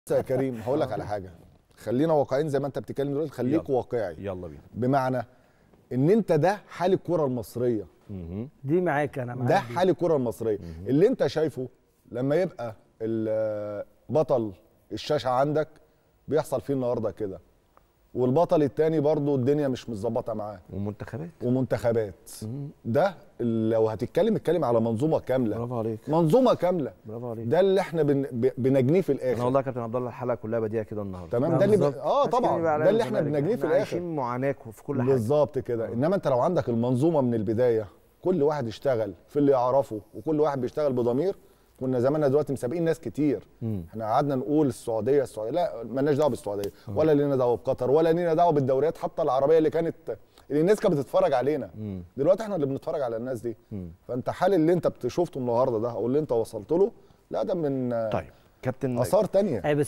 بص يا كريم هقول لك على حاجه خلينا واقعيين زي ما انت بتتكلم دلوقتي خليك يلا. واقعي يلا بينا بمعنى ان انت ده حال الكره المصريه مهم. دي معاك انا معاك ده دي. حال الكره المصريه اللي انت شايفه لما يبقى ال- بطل الشاشه عندك بيحصل فيه النهارده كده والبطل التاني برضه الدنيا مش متظبطه معاه ومنتخبات ومنتخبات ده لو هتتكلم اتكلم على منظومه كامله برافو عليك منظومه كامله برافو عليك ده اللي احنا بن... ب- بنجنيه في انا الاخر والله يا كابتن عبد الله الحلقه كلها بديها كده النهارده تمام آه، ده اللي ب... بالظبط. اه محدش كان طبعا يبقى عليا ده اللي احنا والزمالك. بنجنيه في احنا الاخر عايشين معاناه في كل حاجه بالظبط كده انما انت لو عندك المنظومه من البدايه كل واحد يشتغل في اللي يعرفه وكل واحد بيشتغل بضمير كنا زماننا دلوقتي مسابقين ناس كتير مم. احنا قعدنا نقول السعوديه السعوديه لا مالناش دعوه بالسعوديه ولا لينا دعوه بقطر ولا لينا دعوه بالدوريات حتى العربيه اللي كانت اللي الناس كانت بتتفرج علينا مم. دلوقتي احنا اللي بنتفرج على الناس دي مم. فانت حال اللي انت شفته النهارده ده او اللي انت وصلت له لا ده من طيب كابتن اثار تانية اي بس